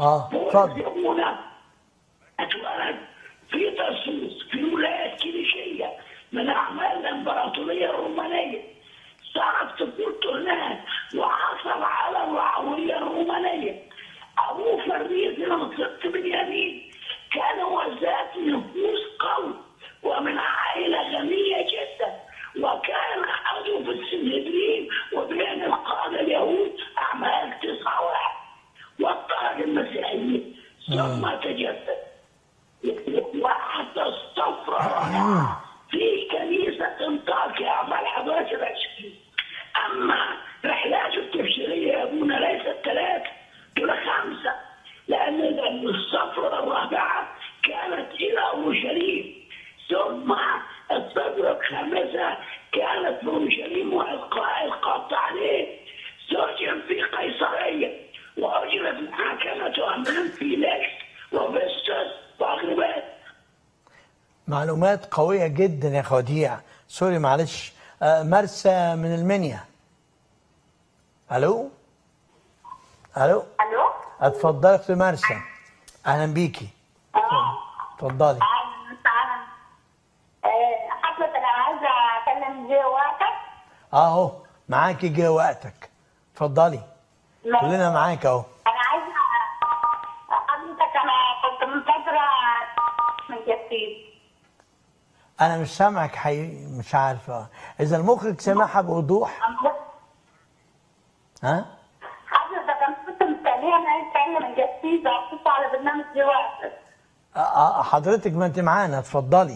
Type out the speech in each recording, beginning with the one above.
اه اتفضل يهمنا اتولد في ترسوس في ولاية كليشية من أعمال الإمبراطورية الرومانية صارت طفولته هناك وحصل على الرعوية الرومانية أبوه فريد من منطقة بنيامين كان وذات نفوذ قوي ومن عائلة غنية جدا وكان عضو في السنهدرين وبين القادة اليهود أعمال تسعة واحد واضطهد المسيحيين ثم تجدد وحتى استفرغ في كنيسة انطاكيا أعمال 11 20 أما رحلاته التبشيرية يا أبونا ليست ثلاثة دول خمسة لأن السفرة الرابعة كانت إلى أورشليم ثم الصدرة الخامسة كانت في أورشليم وإلقاء القبض عليه سجن في قيصرية وأجرت محاكمته أمام فيليكس وفيستوس وأغربات معلومات قوية جدا يا خديع سوري معلش آه مرسى من المنيا الو الو الو اتفضلي في مرسى اهلا بيكي اتفضلي اهلا وسهلا آه، حضرتك انا عايزه اكلم جي وقتك اهو معاكي جه وقتك اتفضلي كلنا معاك اهو انا عايزه حضرتك انا كنت منتظره من جسيد انا مش سامعك حقيقي مش عارفه اذا المخرج سامعها بوضوح ها حضرتك انا كنت مستنيه ان انا اتكلم من جسيد احط على برنامج جي وقتك آه، آه، حضرتك ما انت معانا اتفضلي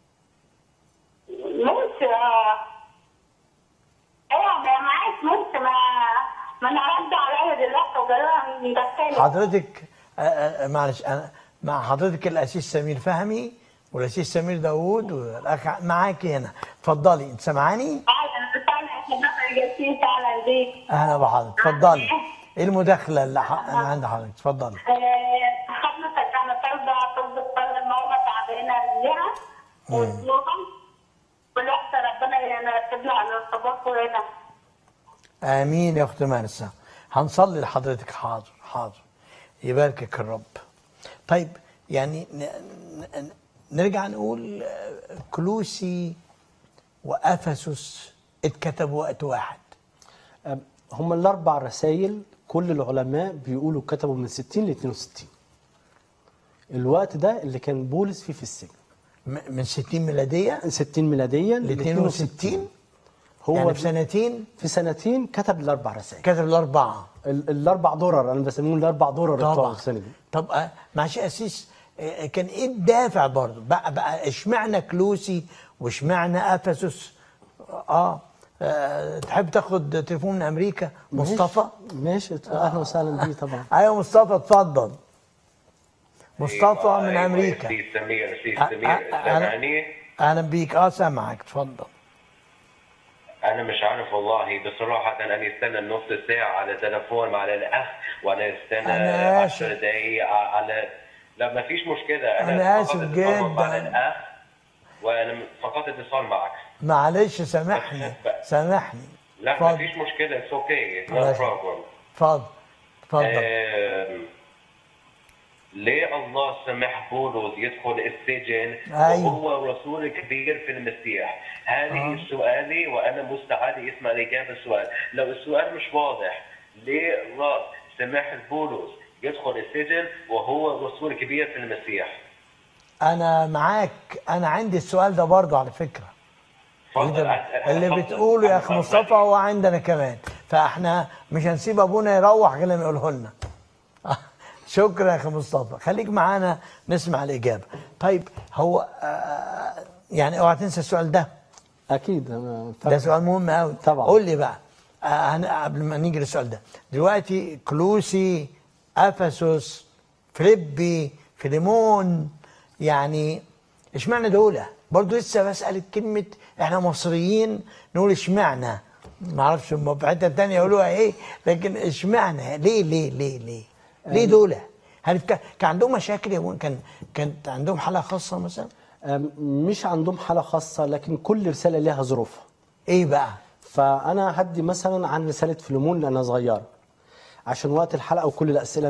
مش ايه انا معاك مش ما ما انا رد عليا دلوقتي وجايه مدخله حضرتك آه، آه، معلش انا مع حضرتك الاسيس سمير فهمي والاسيس سمير داوود والاخ معاكي هنا اتفضلي انت سامعاني اهلا وسهلا حضرتك جسيد اهلا بيك اهلا بحضرتك اتفضلي ايه المداخله اللي ح- انا عند حضرتك اتفضلي آه، حضرتك انا طالبه طالبه طالبه الماما تعبانه رجليها وصوتها والوقت ربنا يرتب لها الارتباط هنا امين يا اخت مرسى هنصلي لحضرتك حاضر حاضر يباركك الرب طيب يعني ن- ن- نرجع نقول آه، كلوسي وافسس اتكتبوا وقت واحد هم الاربع رسائل كل العلماء بيقولوا كتبوا من 60 ل 62 الوقت ده اللي كان بولس فيه في السجن م- من 60 ميلاديه 60 ميلاديا ل 62 هو يعني في, في سنتين في سنتين كتب الاربع رسائل كتب الاربعه ال- الاربع درر انا بسميهم الاربع درر بتوع طبعا السنه دي طب آه، معلش يا اسيس آه، كان ايه الدافع برضه بقى بقى اشمعنى كلوسي واشمعنى افسس اه, آه تحب تاخد تليفون من امريكا مصطفى ماشي اهلا وسهلا بيه طبعا ايوه مصطفى اتفضل مصطفى أيوة، من أيوة، امريكا سي سمير سي أ- سمير أ- أنا- سامعني اهلا بيك اه سامعك اتفضل انا مش عارف والله بصراحه انا استنى نص ساعه على تلفون مع الاخ وانا استنى أنا 10 آسف. دقايق على لا ما فيش مشكله انا أنا فقط آسف اتصال مع جداً. الاخ وانا فقط اتصال معك معلش سامحني سامحني لا ما اتفضل فيش مشكله اتس اوكي الله نو يخليك. بروبلم اتفضل اتفضل آم، ليه الله سمح بولس يدخل السجن أيوة. وهو رسول كبير في المسيح هذه آه. سؤالي وانا مستعد اسمع الاجابه السؤال لو السؤال مش واضح ليه الله سمح بولس يدخل السجن وهو رسول كبير في المسيح انا معاك انا عندي السؤال ده برضه على فكره اتفضل. اللي اتفضل. بتقوله يا اخ اتفضل. مصطفى هو عندنا كمان فاحنا مش هنسيب ابونا يروح غير لما يقوله لنا شكرا يا اخي مصطفى خليك معانا نسمع الاجابه طيب هو آه، يعني اوعى تنسى السؤال ده اكيد انا ده سؤال مهم قوي طبعا. قول لي بقى آه، هن- قبل ما نيجي للسؤال ده دلوقتي كلوسي افسس فيليبي فيليمون يعني اشمعنى دول برضه لسه بسأل كلمة احنا مصريين نقول اشمعنى ما اعرفش هم في حتة تانية يقولوها ايه لكن اشمعنى ليه ليه ليه ليه ليه دول هل كان كان عندهم مشاكل يا ابونا؟ كان كانت عندهم حالة خاصة مثلا أم، مش عندهم حاله خاصه لكن كل رساله لها ظروفها ايه بقى فانا هدي مثلا عن رساله فيلمون لانها صغيره عشان وقت الحلقه وكل الاسئله